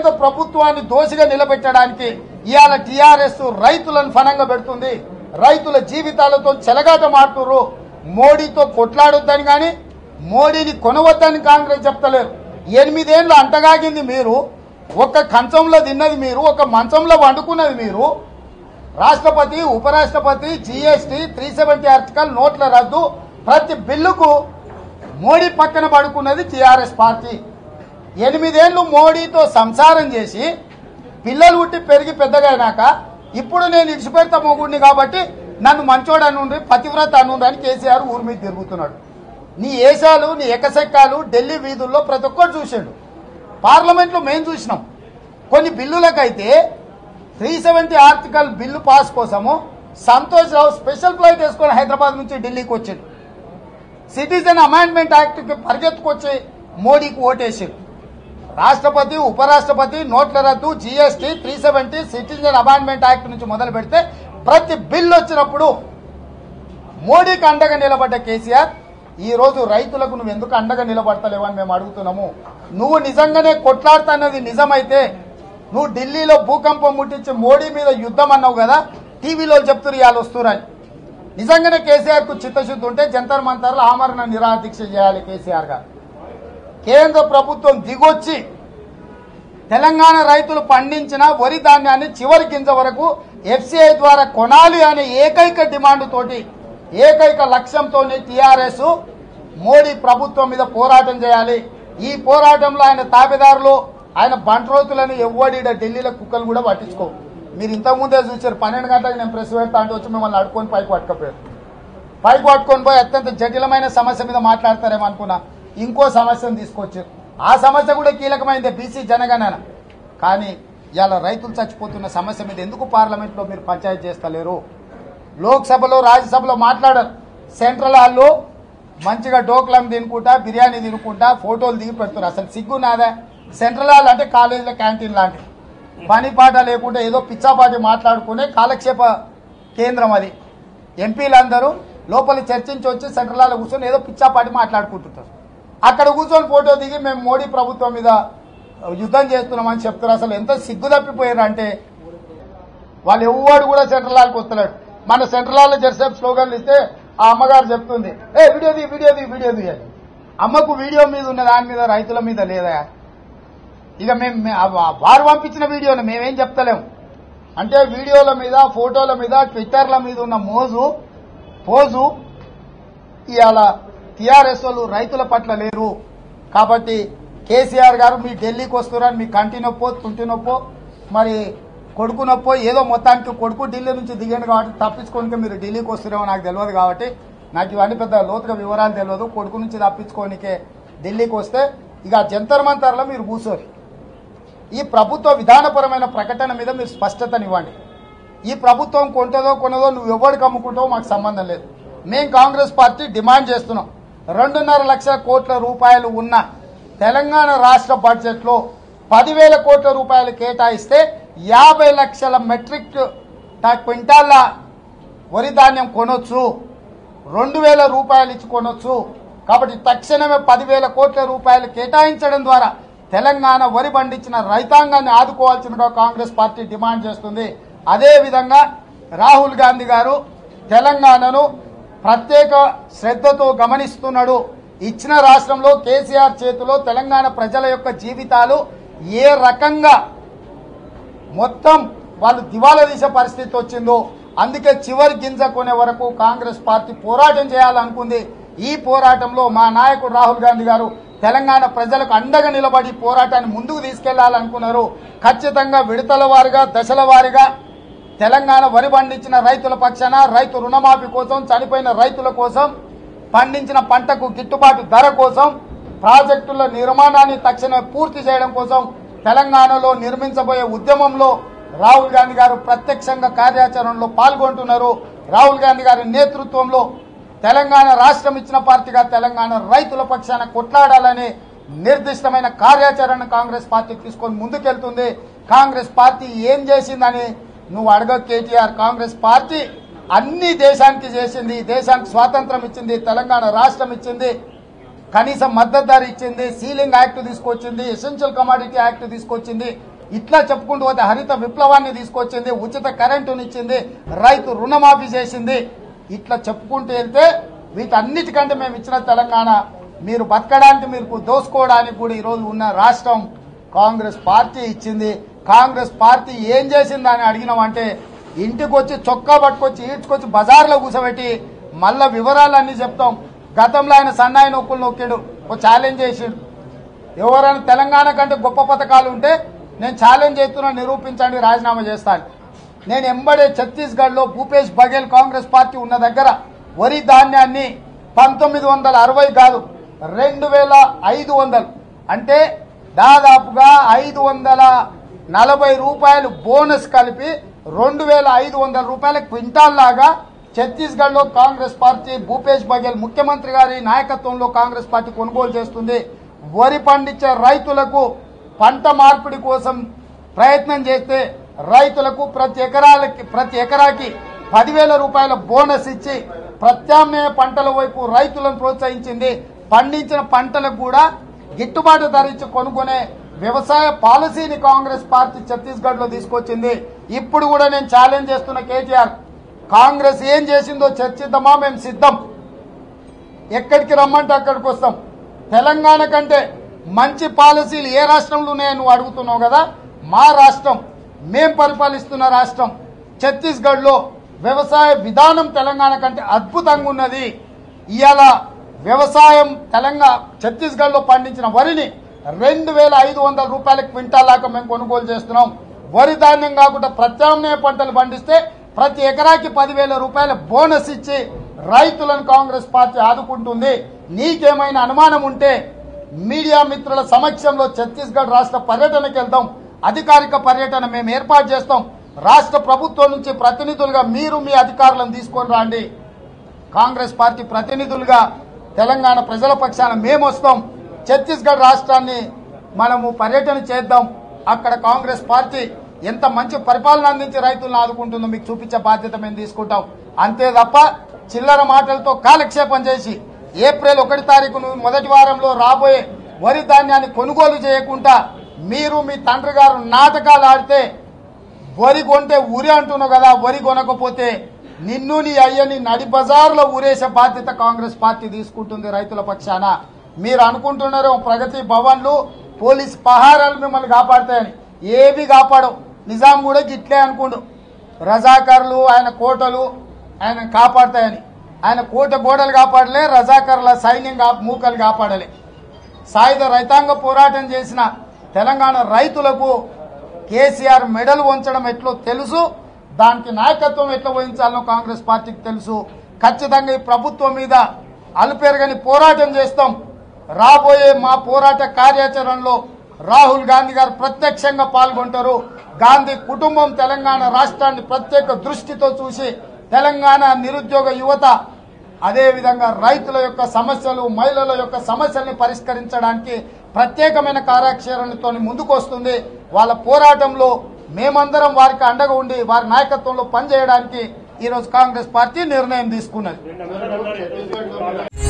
కేంద్ర ప్రభుత్వాన్ని దోషిగా నిలబెట్టడానికి ఇవాళ టిఆర్ఎస్ రైతులను ఫనంగా పెడుతుంది రైతుల జీవితాలతో చెలగాట మాడుతుర్రు మోడీతో కొట్లాడొద్దని కానీ మోడీని కొనవద్దని కాంగ్రెస్ చెప్తలేరు ఎనిమిదేళ్ళు అంటగాగింది మీరు ఒక కంచంలో తిన్నది మీరు ఒక మంచంలో వండుకున్నది మీరు రాష్ట్రపతి ఉపరాష్ట్రపతి జీఎస్టీ త్రీ సెవెంటీ ఆర్టికల్ నోట్ల రద్దు ప్రతి బిల్లుకు మోడీ పక్కన పడుకున్నది టీఆర్ఎస్ పార్టీ ఎనిమిదేళ్లు మోడీతో సంసారం చేసి పిల్లలు పుట్టి పెరిగి పెద్దగైనాక ఇప్పుడు నేను ఇడిచిపెడతా మొగుడిని కాబట్టి నన్ను మంచోడు అనుండి పతివ్రత అనుండి అని కేసీఆర్ ఊరి మీద తిరుగుతున్నాడు నీ ఏషాలు నీ ఎకసెక్కాలు ఢిల్లీ వీధుల్లో ప్రతి ఒక్కరు చూసాడు పార్లమెంట్లో మేము చూసినాం కొన్ని బిల్లులకైతే three seventy article bill pass కోసము సంతోష్ రావు స్పెషల్ ఫ్లైట్ వేసుకొని హైదరాబాద్ నుంచి ఢిల్లీకి వచ్చాడు సిటిజన్ అమెండ్మెంట్ యాక్ట్కి పరిగెత్తుకొచ్చి మోడీకి ఓటేసాడు రాష్ట్రపతి ఉపరాష్ట్రపతి నోట్ల రద్దు GST three seventy citizen amendment act నుంచి మొదలు పెడితే ప్రతి బిల్లు వచ్చినప్పుడు మోడీకి అండగా నిలబడ్డ కేసీఆర్ ఈ రోజు రైతులకు నువ్వు ఎందుకు అండగా నిలబడతలేవని మేము అడుగుతున్నాము నువ్వు నిజంగానే కొట్లాడుతున్నది నిజమైతే నువ్వు ఢిల్లీలో భూకంపం ముట్టించి మోడీ మీద యుద్ధం అన్నావు కదా టీవీలో చెప్తున్నారు ఇవాళ వస్తురని నిజంగానే కేసీఆర్ కు చిత్తశుద్ధి ఉంటే జంతర్ మంతర్లు ఆమరణ నిరాదీక్ష చేయాలి కేసీఆర్ గారు కేంద్ర ప్రభుత్వం దిగొచ్చి తెలంగాణ రైతులు పండించిన వరి ధాన్యాన్ని చివరి గింజ వరకు ఎఫ్సిఐ ద్వారా కొనాలి అనే ఏకైక డిమాండ్ తోటి ఏకైక లక్ష్యంతో టీఆర్ఎస్ మోడీ ప్రభుత్వం మీద పోరాటం చేయాలి ఈ పోరాటంలో ఆయన తాబేదారులు ఆయన బంట్రోతులను ఎవ్వడి ఢిల్లీలో కుక్కలు కూడా పట్టించుకో మీరు ఇంతకుముందే చూసారు పన్నెండు గంటలకు నేను ప్రెస్ పెడతా అంటే వచ్చి మిమ్మల్ని అడుకొని పైకి పట్టుకపోయారు పైకి పట్టుకొని పోయి అత్యంత జటిలమైన సమస్య మీద మాట్లాడతారేమో అనుకున్నా ఇంకో సమస్యను తీసుకొచ్చారు ఆ సమస్య కూడా కీలకమైందే బీసీ జనగణన కానీ ఇవాళ రైతులు చచ్చిపోతున్న సమస్య మీద ఎందుకు పార్లమెంట్లో మీరు పంచాయతీ చేస్తలేరు లోక్సభలో రాజ్యసభలో మాట్లాడరు సెంట్రల్ హాల్లో మంచిగా డోక్లం తినుకుంటా బిర్యానీ తినుకుంటా ఫోటోలు దిగి పెడుతున్నారు అసలు సిగ్గు నాదా సెంట్రల్ హాల్ అంటే కాలేజీలో క్యాంటీన్ లాంటిది పని పాట లేకుండా ఏదో పిచ్చాపాటి మాట్లాడుకునే కాలక్షేప కేంద్రం అది ఎంపీలందరూ లోపల చర్చించి వచ్చి సెంట్రల్ హాల్లో కూర్చొని ఏదో పిచ్చాపాటి మాట్లాడుకుంటుంటారు అక్కడ కూర్చొని ఫోటో దిగి మేము మోడీ ప్రభుత్వం మీద యుద్ధం చేస్తున్నామని చెప్తారు అసలు ఎంత సిగ్గు తప్పిపోయారు అంటే వాళ్ళు ఎవ్వడు కూడా సెంట్రల్ హాల్కి వస్తలేడు మన సెంట్రల్ హాల్లో జెర్సేపు స్లోగన్లు ఇస్తే ఆ అమ్మగారు చెప్తుంది ఏ వీడియోది వీడియోది వీడియోది అని అమ్మకు వీడియో మీద ఉన్న దాని మీద రైతుల మీద లేదా ఇక మేము మే- ఆ- వారు పంపించిన వీడియోని మేమేం చెప్తలేము అంటే వీడియోల మీద ఫోటోల మీద ట్విట్టర్ల మీద ఉన్న మోజు పోజు ఇవాళ టీఆర్ఎస్ వాళ్ళు రైతుల పట్ల లేరు కాబట్టి కేసీఆర్ గారు మీ ఢిల్లీకి వస్తున్నారని మీ కంటి నొప్పో తుంటి నొప్పో మరి కొడుకు నొప్పో ఏదో మొత్తానికి కొడుకు ఢిల్లీ నుంచి దిగాను కాబట్టి తప్పించుకోనికే మీరు ఢిల్లీకి వస్తున్నారో నాకు తెలియదు కాబట్టి నాకు ఇవన్నీ పెద్ద లోతుగా వివరాలు తెలియదు కొడుకు నుంచి తప్పించుకోనికే ఢిల్లీకి వస్తే ఇక జంతర్ మంతర్లో మీరు కూర్చోరు ఈ ప్రభుత్వ విధానపరమైన ప్రకటన మీద మీరు స్పష్టతనివ్వండి ఈ ప్రభుత్వం కొంటదో కొనదో నువ్వు ఎవరికి అమ్ముకుంటావో మాకు సంబంధం లేదు మేం కాంగ్రెస్ పార్టీ డిమాండ్ చేస్తున్నాం రెండున్నర లక్షల కోట్ల రూపాయలు ఉన్న తెలంగాణ రాష్ట్ర బడ్జెట్లో పదివేల కోట్ల రూపాయలు కేటాయిస్తే యాభై లక్షల మెట్రిక్ ట- క్వింటాల వరి ధాన్యం కొనొచ్చు రెండు వేల రూపాయలు ఇచ్చి కొనొచ్చు కాబట్టి తక్షణమే పదివేల కోట్ల రూపాయలు కేటాయించడం ద్వారా తెలంగాణ వరి పండించిన రైతాంగాన్ని ఆదుకోవాల్సిందిగా కాంగ్రెస్ పార్టీ డిమాండ్ చేస్తుంది అదే విధంగా రాహుల్ గాంధీ గారు తెలంగాణను ప్రత్యేక శ్రద్ధతో గమనిస్తున్నాడు ఇచ్చిన రాష్ట్రంలో కేసీఆర్ చేతిలో తెలంగాణ ప్రజల యొక్క జీవితాలు ఏ రకంగా మొత్తం వాళ్ళు దివాలా తీసే పరిస్థితి వచ్చిందో అందుకే చివరి గింజ కొనే వరకు కాంగ్రెస్ పార్టీ పోరాటం చేయాలనుకుంది ఈ పోరాటంలో మా నాయకుడు రాహుల్ గాంధీ గారు తెలంగాణ ప్రజలకు అండగా నిలబడి పోరాటాన్ని ముందుకు తీసుకెళ్లాలనుకున్నారు ఖచ్చితంగా విడతల వారిగా దశల వారిగా తెలంగాణ వరి పండించిన రైతుల పక్షాన రైతు రుణమాఫీ కోసం చనిపోయిన రైతుల కోసం పండించిన పంటకు గిట్టుబాటు ధర కోసం ప్రాజెక్టుల నిర్మాణాన్ని తక్షణమే పూర్తి చేయడం కోసం తెలంగాణలో నిర్మించబోయే ఉద్యమంలో రాహుల్ గాంధీ గారు ప్రత్యక్షంగా కార్యాచరణలో పాల్గొంటున్నారు రాహుల్ గాంధీ గారి నేతృత్వంలో తెలంగాణ రాష్ట్రం ఇచ్చిన పార్టీగా తెలంగాణ రైతుల పక్షాన కొట్లాడాలని నిర్దిష్టమైన కార్యాచరణ కాంగ్రెస్ పార్టీ తీసుకొని ముందుకెళ్తుంది కాంగ్రెస్ పార్టీ ఏం చేసిందని నువ్వు అడగ కేటీఆర్ కాంగ్రెస్ పార్టీ అన్ని దేశానికి చేసింది దేశానికి స్వాతంత్రం ఇచ్చింది తెలంగాణ రాష్ట్రం ఇచ్చింది కనీసం మద్దతు ధర ఇచ్చింది సీలింగ్ యాక్ట్ తీసుకొచ్చింది ఎసెన్షియల్ కమాడిటీ యాక్ట్ తీసుకొచ్చింది ఇట్లా చెప్పుకుంటూ పోతే హరిత విప్లవాన్ని తీసుకొచ్చింది ఉచిత కరెంటునిచ్చింది రైతు రుణమాఫీ చేసింది ఇట్లా చెప్పుకుంటూ వెళ్తే వీటన్నిటికంటే మేము ఇచ్చిన తెలంగాణ మీరు బతకడానికి మీరు దోసుకోవడానికి కూడా ఈరోజు ఉన్న రాష్ట్రం కాంగ్రెస్ పార్టీ ఇచ్చింది కాంగ్రెస్ పార్టీ ఏం చేసిందని అడిగినామంటే ఇంటికి వచ్చి చొక్కా పట్టుకొచ్చి ఈడ్చుకొచ్చి బజార్లో కూర్చోబెట్టి మళ్ళా వివరాలన్నీ చెప్తాం గతంలో ఆయన సన్నాయి నొక్కులు నొక్కిడు ఒక ఛాలెంజ్ చేసిండు ఎవరైనా తెలంగాణ కంటే గొప్ప పథకాలు ఉంటే నేను ఛాలెంజ్ చేస్తున్నా నిరూపించండి రాజీనామా చేస్తాను నేను ఎంబడే ఛత్తీస్గఢ్లో భూపేష్ బఘేల్ కాంగ్రెస్ పార్టీ ఉన్న దగ్గర వరి ధాన్యాన్ని పంతొమ్మిది వందల అరవై కాదు రెండు వేల ఐదు వందలు అంటే దాదాపుగా ఐదు వందల నలభై రూపాయలు బోనస్ కలిపి రెండు వేల ఐదు వందల రూపాయల క్వింటాల్ లాగా ఛత్తీస్గఢ్లో కాంగ్రెస్ పార్టీ భూపేష్ బఘేల్ ముఖ్యమంత్రి గారి నాయకత్వంలో కాంగ్రెస్ పార్టీ కొనుగోలు చేస్తుంది వరి పండించే రైతులకు పంట మార్పిడి కోసం ప్రయత్నం చేస్తే రైతులకు ప్రతి ఎకరాలకి ప్రతి ఎకరాకి పదివేల రూపాయల బోనస్ ఇచ్చి ప్రత్యామ్నాయ పంటల వైపు రైతులను ప్రోత్సహించింది పండించిన పంటలకు కూడా గిట్టుబాటు ధర ఇచ్చి కొనుక్కునే వ్యవసాయ పాలసీని కాంగ్రెస్ పార్టీ ఛత్తీస్గఢ్ లో తీసుకొచ్చింది ఇప్పుడు కూడా నేను ఛాలెంజ్ చేస్తున్న కేటీఆర్ కాంగ్రెస్ ఏం చేసిందో చర్చిద్దామా మేము సిద్ధం ఎక్కడికి రమ్మంటే అక్కడికి వస్తాం తెలంగాణ కంటే మంచి పాలసీలు ఏ రాష్ట్రంలో ఉన్నాయని నువ్వు అడుగుతున్నావు కదా మా రాష్ట్రం మేం పరిపాలిస్తున్న రాష్ట్రం ఛత్తీస్గఢ్లో వ్యవసాయ విధానం తెలంగాణ కంటే అద్భుతంగా ఉన్నది ఇవాళ వ్యవసాయం తెలంగాణ ఛత్తీస్గఢ్లో పండించిన వరిని రెండు వేల ఐదు వందల రూపాయల క్వింటాల్ దాకా మేము కొనుగోలు చేస్తున్నాం వరి ధాన్యం కాకుండా ప్రత్యామ్నాయ పంటలు పండిస్తే ప్రతి ఎకరాకి పదివేల రూపాయల బోనస్ ఇచ్చి రైతులను కాంగ్రెస్ పార్టీ ఆదుకుంటుంది నీకేమైనా అనుమానం ఉంటే మీడియా మిత్రుల సమక్షంలో ఛత్తీస్గఢ్ రాష్ట్ర పర్యటనకి వెళ్దాం అధికారిక పర్యటన మేము ఏర్పాటు చేస్తాం రాష్ట్ర ప్రభుత్వం నుంచి ప్రతినిధులుగా మీరు మీ అధికారులను తీసుకొని రండి కాంగ్రెస్ పార్టీ ప్రతినిధులుగా తెలంగాణ ప్రజల పక్షాన మేము వస్తాం ఛత్తీస్గఢ్ రాష్ట్రాన్ని మనము పర్యటన చేద్దాం అక్కడ కాంగ్రెస్ పార్టీ ఎంత మంచి పరిపాలన అందించి రైతులను ఆదుకుంటుందో మీకు చూపించే బాధ్యత మేము తీసుకుంటాం అంతే తప్ప చిల్లర మాటలతో కాలక్షేపం చేసి ఏప్రిల్ ఒకటి తారీఖును మొదటి వారంలో రాబోయే వరి ధాన్యాన్ని కొనుగోలు చేయకుండా మీరు మీ తండ్రి గారు నాటకాలు ఆడితే వరి కొంటే ఊరి అంటున్నావు కదా వరి కొనకపోతే నిన్ను నీ అయ్యని నడి బజార్లో ఊరేసే బాధ్యత కాంగ్రెస్ పార్టీ తీసుకుంటుంది రైతుల పక్షాన మీరు అనుకుంటున్నారు ప్రగతి భవన్లు పోలీస్ పహారాలు మిమ్మల్ని కాపాడతాయని ఏవి కాపాడవు నిజాం కూడా గిట్లే అనుకుండు రజాకర్లు ఆయన కోటలు ఆయన కాపాడతాయని ఆయన కోట గోడలు కాపాడలే రజాకర్ల సైన్యం కా మూకలు కాపాడలే సాయుధ రైతాంగ పోరాటం చేసిన తెలంగాణ రైతులకు కేసీఆర్ మెడలు వంచడం ఎట్లో తెలుసు దానికి నాయకత్వం ఎట్లా వహించాలనో కాంగ్రెస్ పార్టీకి తెలుసు ఖచ్చితంగా ఈ ప్రభుత్వం మీద అలుపెరగని పోరాటం చేస్తాం రాబోయే మా పోరాట కార్యాచరణలో రాహుల్ గాంధీ గారు ప్రత్యక్షంగా పాల్గొంటారు గాంధీ కుటుంబం తెలంగాణ రాష్ట్రాన్ని ప్రత్యేక దృష్టితో చూసి తెలంగాణ నిరుద్యోగ యువత అదేవిధంగా రైతుల యొక్క సమస్యలు మహిళల యొక్క సమస్యల్ని పరిష్కరించడానికి ప్రత్యేకమైన కార్యాచరణతో ముందుకు వస్తుంది వాళ్ళ పోరాటంలో మేమందరం వారికి అండగా ఉండి వారి నాయకత్వంలో పనిచేయడానికి ఈరోజు కాంగ్రెస్ పార్టీ నిర్ణయం తీసుకున్నది